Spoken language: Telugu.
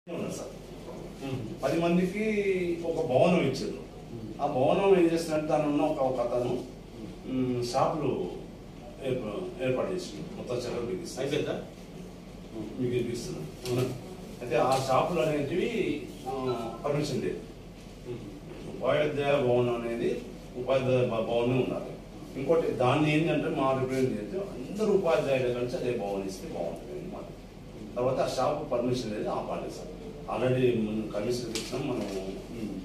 ఉన్నారు సార్ పది మందికి ఒక భవనం ఇచ్చారు ఆ భవనం ఏం చేస్తున్నట్టు దాని ఉన్న ఒక ఒక అతను మ్, షాపులు ఏర్ప- ఏర్పాటు చేసి మొత్తం చెరువు బిగిస్తాయి అయిపోయిందా మీకు ఇప్పిస్తున్నాను అయితే ఆ షాపులు అనేటివి పర్మిషన్ లేదు ఉపాధ్యాయ భవనం అనేది ఉపాధ్యాయ భ- భవనం ఉండాలి ఇంకోటి దాన్ని ఏంటంటే మా రిప్రజెంట్ చేస్తే అందరూ ఉపాధ్యాయుల కలిసి అదే భవన్ ఇస్తే బాగుంటుంది అన్నమాట తర్వాత ఆ షాప్ పర్మిషన్ లేదు ఆపాలి సార్ ఆల్రెడీ కమిషన్ ఇచ్చినాం మనం